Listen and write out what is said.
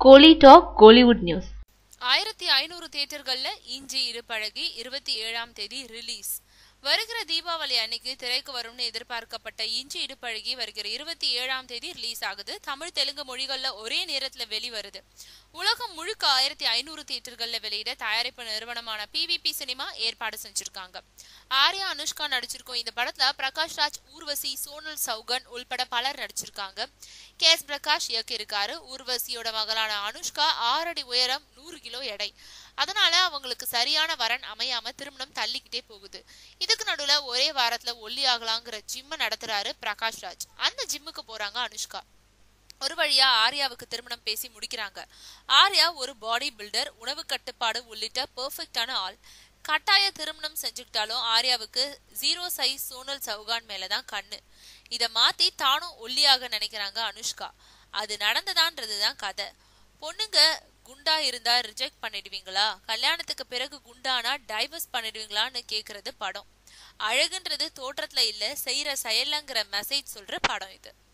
கோலி talk Kollywood news ஆயிரத்தி ஐநூறு தியேட்டர்கள்ல இஞ்சி இரு பழகி இருபத்தி ஏழாம் தேதி ரிலீஸ் வருகிற தீபாவளி அன்னைக்கு திரைக்கு வரும்னு எதிர்பார்க்கப்பட்ட இஞ்சி இடுப்பழகி வருகிற இருபத்தி ஏழாம் தேதி ரிலீஸ் ஆகுது தமிழ் தெலுங்கு மொழிகள்ல ஒரே நேரத்துல வெளிவருது உலகம் முழுக்க ஆயிரத்தி ஐநூறு தியேட்டர்கள்ல வெளியிட தயாரிப்பு நிறுவனமான பிவிபி சினிமா ஏற்பாடு செஞ்சிருக்காங்க ஆர்யா அனுஷ்கா நடிச்சிருக்கோம் இந்த படத்துல பிரகாஷ் ராஜ் ஊர்வசி சோனல் சௌகன் உள்பட பலர் நடிச்சிருக்காங்க கே எஸ் பிரகாஷ் இயக்கியிருக்காரு ஊர்வசியோட மகளான அனுஷ்கா ஆறடி உயரம் நூறு கிலோ எடை அதனால அவங்களுக்கு சரியான வரன் அமையாம திருமணம் தள்ளிக்கிட்டே போகுது இதுக்கு நடுவுல ஒரே வாரத்துல ஒல்லி ஆகலாங்கிற ஜிம்ம நடத்துறாரு பிரகாஷ் ராஜ் அந்த ஜிம்முக்கு போறாங்க அனுஷ்கா ஒரு வழியா ஆர்யாவுக்கு திருமணம் பேசி முடிக்கிறாங்க ஆர்யா ஒரு பாடி பில்டர் உணவு கட்டுப்பாடு உள்ளிட்ட பெர்ஃபெக்டான ஆள் கட்டாய திருமணம் செஞ்சுக்கிட்டாலும் ஆர்யாவுக்கு ஜீரோ சைஸ் சோனல் சவுகான் மேலதான் கண்ணு இத மாத்தி தானும் ஒல்லியாக நினைக்கிறாங்க அனுஷ்கா அது நடந்ததான்றதுதான் கதை பொண்ணுங்க குண்டா இருந்தா ரிஜெக்ட் பண்ணிடுவீங்களா கல்யாணத்துக்கு பிறகு குண்டானா டைவர்ஸ் பண்ணிடுவீங்களான்னு கேக்குறது படம் அழகுன்றது தோற்றத்துல இல்ல செய்யற செயலங்கிற மெசேஜ் சொல்ற படம் இது